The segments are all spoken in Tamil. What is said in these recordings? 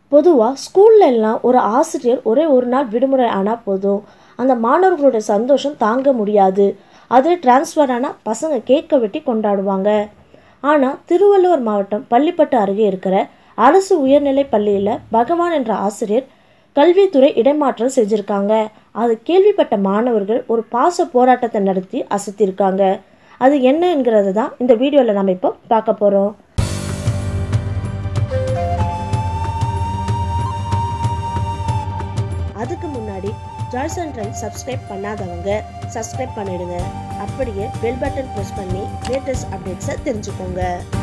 பொதுவாக ஸ்கூல்ல எல்லாம் ஒரு ஆசிரியர் ஒரே ஒரு நாள் விடுமுறை ஆனால் போதும் அந்த மாணவர்களோட சந்தோஷம் தாங்க முடியாது அதில் டிரான்ஸ்ஃபர் ஆனால் பசங்க கேக்கை வெட்டி கொண்டாடுவாங்க ஆனால் திருவள்ளுவர் மாவட்டம் பள்ளிப்பட்டு அருகே இருக்கிற அரசு உயர்நிலை பள்ளியில் பகவான் என்ற ஆசிரியர் கல்வித்துறை இடைமாற்றம் செஞ்சுருக்காங்க அது கேள்விப்பட்ட மாணவர்கள் ஒரு பாச போராட்டத்தை நடத்தி அசத்திருக்காங்க அது என்ன என்கிறது தான் இந்த வீடியோவில் நம்ம இப்போ பார்க்க போகிறோம் அதுக்கு முன்னாடி ஜாய்ஸ் அண்ட் ட்ரைவ் சப்ஸ்கிரைப் பண்ணாதவங்க சப்ஸ்கிரைப் பண்ணிடுங்க அப்படியே பெல் பட்டன் ப்ரெஸ் பண்ணி லேட்டஸ்ட் அப்டேட்ஸை தெரிஞ்சுக்கோங்க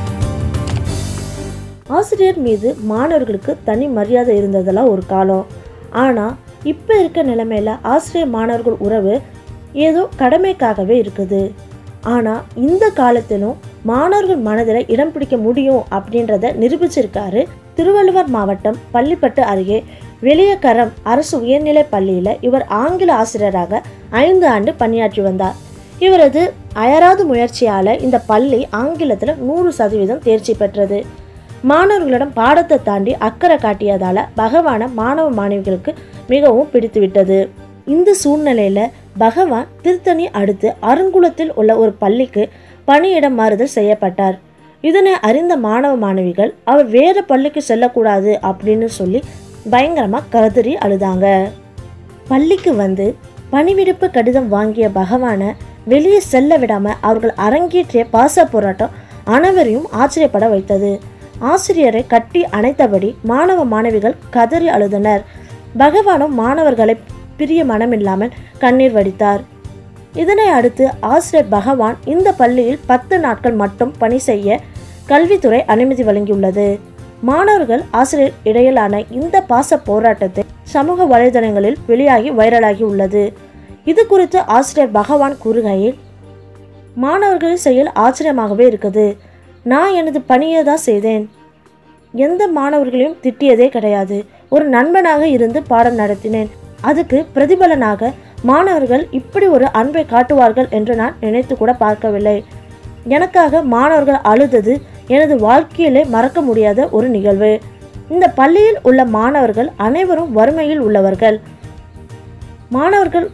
ஆசிரியர் மீது மாணவர்களுக்கு தனி மரியாதை இருந்ததெல்லாம் ஒரு காலம் ஆனால் இப்போ இருக்க நிலைமையில ஆசிரியர் மாணவர்கள் உறவு ஏதோ கடமைக்காகவே இருக்குது ஆனால் இந்த காலத்திலும் மாணவர்கள் மனதில் இடம் பிடிக்க முடியும் அப்படின்றத நிரூபிச்சிருக்காரு திருவள்ளுவர் மாவட்டம் பள்ளிப்பட்டு அருகே வெளியக்கரம் அரசு உயர்நிலை பள்ளியில் இவர் ஆங்கில ஆசிரியராக ஐந்து ஆண்டு பணியாற்றி வந்தார் இவரது அயராது முயற்சியால் இந்த பள்ளி ஆங்கிலத்தில் நூறு சதவீதம் தேர்ச்சி பெற்றது மாணவர்களிடம் பாடத்தை தாண்டி அக்கறை காட்டியதால பகவான மாணவ மாணவிகளுக்கு மிகவும் பிடித்துவிட்டது இந்த சூழ்நிலையில பகவான் திருத்தணி அடுத்து அருங்குளத்தில் உள்ள ஒரு பள்ளிக்கு பணியிடம் மாறுதல் செய்யப்பட்டார் இதனை அறிந்த மாணவ மாணவிகள் அவர் வேறு பள்ளிக்கு செல்லக்கூடாது அப்படின்னு சொல்லி பயங்கரமா கதறி அழுதாங்க பள்ளிக்கு வந்து பணிவிடுப்பு கடிதம் வாங்கிய பகவானை வெளியே செல்ல விடாம அவர்கள் அரங்கேற்றிய பாச போராட்டம் அனைவரையும் ஆச்சரியப்பட வைத்தது ஆசிரியரை கட்டி அணைத்தபடி மாணவ மாணவிகள் கதறி அழுதனர் பகவானும் மாணவர்களை பிரிய மனமில்லாமல் கண்ணீர் வடித்தார் இதனை அடுத்து ஆசிரியர் பகவான் இந்த பள்ளியில் பத்து நாட்கள் மட்டும் பணி செய்ய கல்வித்துறை அனுமதி வழங்கியுள்ளது மாணவர்கள் ஆசிரியர் இடையிலான இந்த பாச போராட்டத்தை சமூக வலைதளங்களில் வெளியாகி வைரலாகி உள்ளது இது குறித்து ஆசிரியர் பகவான் கூறுகையில் மாணவர்களின் செயல் ஆச்சரியமாகவே இருக்குது நான் எனது பணியை தான் செய்தேன் எந்த மாணவர்களையும் திட்டியதே கிடையாது ஒரு நண்பனாக இருந்து பாடம் நடத்தினேன் அதுக்கு பிரதிபலனாக மாணவர்கள் இப்படி ஒரு அன்பை காட்டுவார்கள் என்று நான் நினைத்து கூட பார்க்கவில்லை எனக்காக மாணவர்கள் அழுதது எனது வாழ்க்கையிலே மறக்க முடியாத ஒரு நிகழ்வு இந்த பள்ளியில் உள்ள மாணவர்கள் அனைவரும் வறுமையில் உள்ளவர்கள் மாணவர்கள்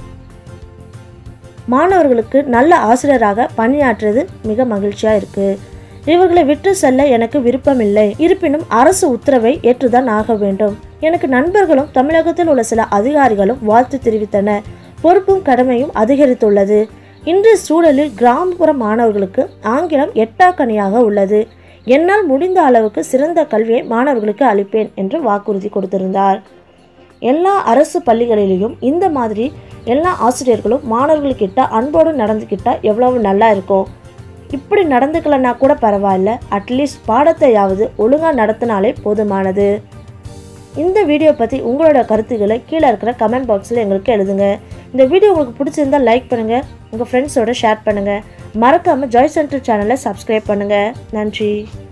மாணவர்களுக்கு நல்ல ஆசிரியராக பணியாற்றுறது மிக மகிழ்ச்சியா இருக்கு இவர்களை விட்டு செல்ல எனக்கு விருப்பமில்லை இருப்பினும் அரசு உத்தரவை ஏற்றுதான் ஆக வேண்டும் எனக்கு நண்பர்களும் தமிழகத்தில் உள்ள சில அதிகாரிகளும் வாழ்த்து தெரிவித்தனர் பொறுப்பும் கடமையும் அதிகரித்துள்ளது இன்றைய சூழலில் கிராமப்புற மாணவர்களுக்கு ஆங்கிலம் எட்டாக்கனியாக உள்ளது என்னால் முடிந்த அளவுக்கு சிறந்த கல்வியை மாணவர்களுக்கு அளிப்பேன் என்று வாக்குறுதி கொடுத்திருந்தார் எல்லா அரசு பள்ளிகளிலேயும் இந்த மாதிரி எல்லா ஆசிரியர்களும் மாணவர்கள்கிட்ட அன்போடு நடந்துக்கிட்டா எவ்வளவு நல்லா இருக்கும் இப்படி நடந்துக்கலன்னா கூட பரவாயில்ல அட்லீஸ்ட் பாடத்தையாவது ஒழுங்காக நடத்தினாலே போதுமானது இந்த வீடியோ பற்றி உங்களோட கருத்துக்களை கீழே இருக்கிற கமெண்ட் பாக்ஸில் எங்களுக்கு எழுதுங்க இந்த வீடியோ உங்களுக்கு பிடிச்சிருந்தா லைக் பண்ணுங்கள் உங்கள் ஃப்ரெண்ட்ஸோட ஷேர் பண்ணுங்கள் மறக்காமல் ஜாய் சென்டர் சேனலை சப்ஸ்கிரைப் பண்ணுங்கள் நன்றி